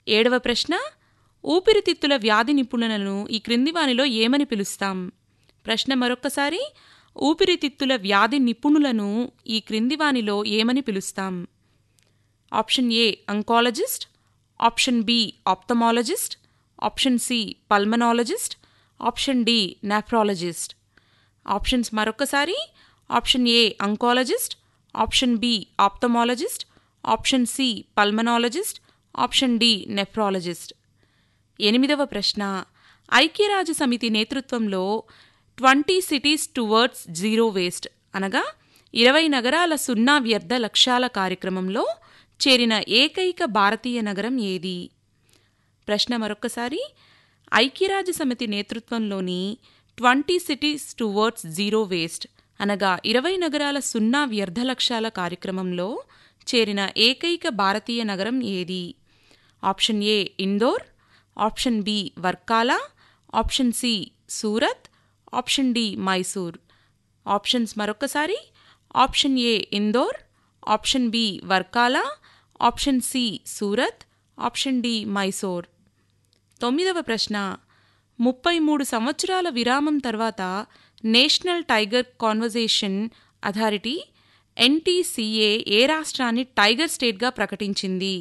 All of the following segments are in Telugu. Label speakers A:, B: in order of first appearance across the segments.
A: ఏడవ ప్రశ్న ఊపిరితిత్తుల వ్యాధి నిపుణులను ఈ క్రింది వానిలో ఏమని పిలుస్తాం ప్రశ్న మరొక్కసారి ఊపిరితిత్తుల వ్యాధి నిపుణులను ఈ క్రింది వానిలో ఏమని పిలుస్తాం option A oncologist option B ophthalmologist option C pulmonologist option D nephrologist options మరొకసారి option A oncologist option B ophthalmologist option C pulmonologist option D nephrologist ఎనిమిదవ ప్రశ్న ఐక్యరాజ్య సమితి నేతృత్వంలో twenty cities towards zero waste అనగా ఇరవై నగరాల సున్నా వ్యర్థ లక్ష్యాల కార్యక్రమంలో చేరిన ఏకైక భారతీయ నగరం ఏది ప్రశ్న మరొకసారి ఐక్యరాజ్య సమితి నేతృత్వంలోని twenty cities towards zero waste అనగా ఇరవై నగరాల సున్నా వ్యర్థ లక్ష్యాల కార్యక్రమంలో చేరిన ఏకైక భారతీయ నగరం ఏది option A Indore option B Varkala option C Surat option D Mysore options మరొకసారి option A Indore option B Varkala option C Surat option D Mysore తొమ్మిదవ ప్రశ్న ముప్పై మూడు సంవత్సరాల విరామం తర్వాత national tiger conservation authority NTCA ఏ రాష్ట్రాన్ని టైగర్ స్టేట్గా ప్రకటించింది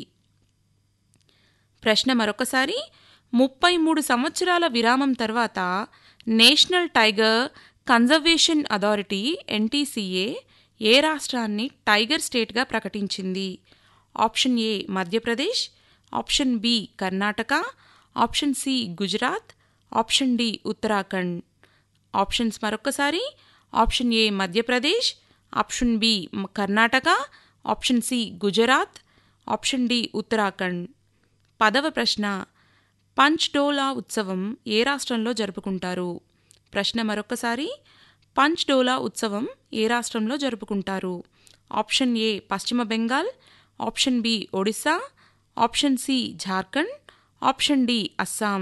A: ప్రశ్న మరొకసారి ముప్పై మూడు సంవత్సరాల విరామం తర్వాత national tiger conservation authority NTCA ఏ రాష్ట్రాన్ని టైగర్ స్టేట్గా ప్రకటించింది option A Madhya Pradesh option B Karnataka option C Gujarat option D Uttarakhand options మరొకసారి option A Madhya Pradesh option B Karnataka option C Gujarat option D Uttarakhand పదవ ప్రశ్న పంచ్డోలా ఉత్సవం ఏ రాష్ట్రంలో జరుపుకుంటారు ప్రశ్న మరొకసారి పంచ్డోలా ఉత్సవం ఏ రాష్ట్రంలో జరుపుకుంటారు ఆప్షన్ ఏ పశ్చిమ Bengal option B Odisha option C Jharkhand option D Assam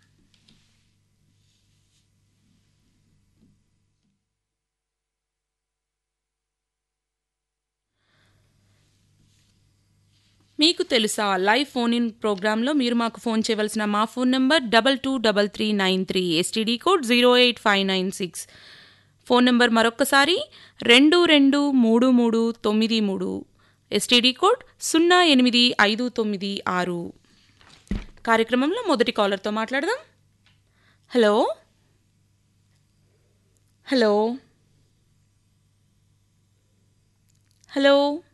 A: మీకు తెలుసా లైవ్ ఫోన్ ఇన్ ప్రోగ్రాంలో మీరు మాకు ఫోన్ చేయవలసిన మా phone number double two double three nine three STD code zero eight five nine six phone number మరొక్కసారి రెండు రెండు మూడు మూడు తొమ్మిది మూడు ఎస్టీడీ కోడ్ సున్నా ఎనిమిది ఐదు తొమ్మిది ఆరు కార్యక్రమంలో మొదటి కాలర్తో మాట్లాడదాం హలో హలో హలో